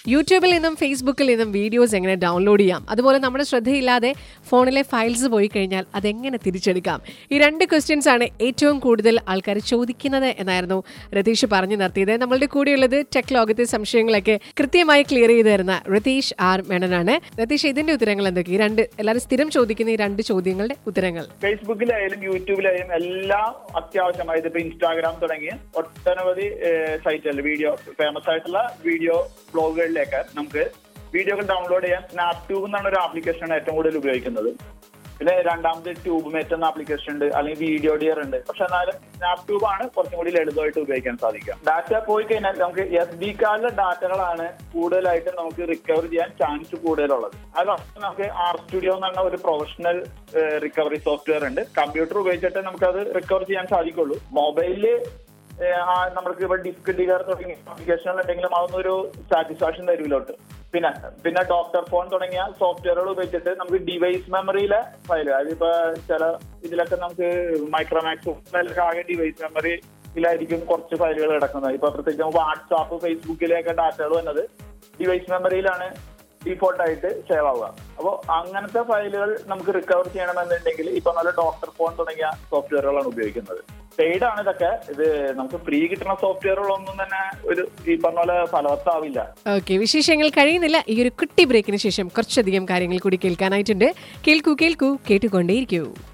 യൂട്യൂബിൽ നിന്നും ഫേസ്ബുക്കിൽ നിന്നും വീഡിയോസ് എങ്ങനെ ഡൗൺലോഡ് ചെയ്യാം അതുപോലെ നമ്മുടെ ശ്രദ്ധയില്ലാതെ ഫോണിലെ ഫയൽസ് പോയി കഴിഞ്ഞാൽ അതെങ്ങനെ തിരിച്ചെടുക്കാം ഈ രണ്ട് ക്വസ്റ്റ്യൻസ് ആണ് ഏറ്റവും കൂടുതൽ ആൾക്കാർ ചോദിക്കുന്നത് എന്നായിരുന്നു രതീഷ് പറഞ്ഞു നിർത്തിയത് നമ്മളുടെ കൂടെയുള്ളത് ടെക് ലോകത്തെ സംശയങ്ങളൊക്കെ കൃത്യമായി ക്ലിയർ ചെയ്ത് തരുന്ന രതീഷ് ആർ മേനനാണ് രതീഷ് ഇതിന്റെ ഉത്തരങ്ങൾ എന്തൊക്കെ ഈ രണ്ട് എല്ലാവരും സ്ഥിരം ചോദിക്കുന്ന ഈ രണ്ട് ചോദ്യങ്ങളുടെ ഉത്തരങ്ങൾ ഫേസ്ബുക്കിലായാലും യൂട്യൂബിലായാലും എല്ലാം അത്യാവശ്യമായത് ഇപ്പൊ ഇൻസ്റ്റാഗ്രാം തുടങ്ങിയ ഒട്ടനവധി സൈറ്റുകൾ വീഡിയോ ഫേമസ് ആയിട്ടുള്ള വീഡിയോ ബ്ലോഗുകളിലേക്ക് നമുക്ക് വീഡിയോകൾ ഡൗൺലോഡ് ചെയ്യാൻ സ്നാപ് ട്യൂബ് എന്നാണ് ഒരു ആപ്ലിക്കേഷനാണ് ഏറ്റവും കൂടുതൽ ഉപയോഗിക്കുന്നത് പിന്നെ രണ്ടാമത് ട്യൂബ് മേറ്റ് എന്ന ആപ്ലിക്കേഷൻ ഉണ്ട് അല്ലെങ്കിൽ വീഡിയോ ഡിയർ ഉണ്ട് പക്ഷെ എന്നാലും സ്നാപ് ട്യൂബ് ആണ് കുറച്ചും കൂടി ലളിതമായിട്ട് ഉപയോഗിക്കാൻ സാധിക്കുക ഡാറ്റ പോയി കഴിഞ്ഞാൽ നമുക്ക് എസ് ഡി കാർഡിലെ ഡാറ്റകളാണ് കൂടുതലായിട്ട് നമുക്ക് റിക്കവർ ചെയ്യാൻ ചാൻസ് കൂടുതലുള്ളത് അത് നമുക്ക് ആർ സ്റ്റുഡിയോ എന്ന് പറഞ്ഞ ഒരു പ്രൊഫഷണൽ റിക്കവറി സോഫ്റ്റ്വെയർ ഉണ്ട് കമ്പ്യൂട്ടർ ഉപയോഗിച്ചിട്ട് നമുക്ക് അത് റിക്കവർ ചെയ്യാൻ സാധിക്കുള്ളൂ മൊബൈലില് നമുക്ക് ഇപ്പൊ ഡിസ്ക് ഡിഗർ തുടങ്ങിയ ആപ്ലിക്കേഷനുകൾ ഉണ്ടെങ്കിലും അതൊന്നും ഒരു സാറ്റിസ്ഫാക്ഷൻ തരൂലോട്ട് പിന്നെ പിന്നെ ഡോക്ടർ ഫോൺ തുടങ്ങിയ സോഫ്റ്റ്വെയറുകൾ ഉപയോഗിച്ചിട്ട് നമുക്ക് ഡിവൈസ് മെമ്മറിയിലെ ഫയൽ അതിപ്പോ ചില ഇതിലൊക്കെ നമുക്ക് മൈക്രോമാക്സ് ആകെ ഡിവൈസ് മെമ്മറിയിലായിരിക്കും കുറച്ച് ഫയലുകൾ കിടക്കുന്നത് ഇപ്പൊ പ്രത്യേകിച്ച് വാട്സാപ്പ് ഫേസ്ബുക്കിലേക്ക് ഡാറ്റകൾ വന്നത് ഡിവൈസ് മെമ്മറിയിലാണ് ഡീഫോൾട്ട് ആയിട്ട് സേവ് ആവുക അപ്പോൾ അങ്ങനത്തെ ഫയലുകൾ നമുക്ക് റിക്കവർ ചെയ്യണമെന്നുണ്ടെങ്കിൽ ഇപ്പൊ നല്ല ഡോക്ടർ ഫോൺ തുടങ്ങിയ സോഫ്റ്റ്വെയറുകളാണ് ഉപയോഗിക്കുന്നത് പെയ്ഡ് ആണ് ഇതൊക്കെ ഇത് നമുക്ക് ഫ്രീ കിട്ടുന്ന സോഫ്റ്റ്വെയറുകളൊന്നും തന്നെ ഒരു ഈ പറഞ്ഞ പോലെ ഫലവത്താവില്ല ഓക്കെ വിശേഷങ്ങൾ കഴിയുന്നില്ല ഈ ഒരു കുട്ടി ബ്രേക്കിന് ശേഷം കുറച്ചധികം കാര്യങ്ങൾ കൂടി കേൾക്കാനായിട്ടുണ്ട് കേൾക്കൂ കേൾക്കൂ കേട്ടുകൊണ്ടേയിരിക്കൂ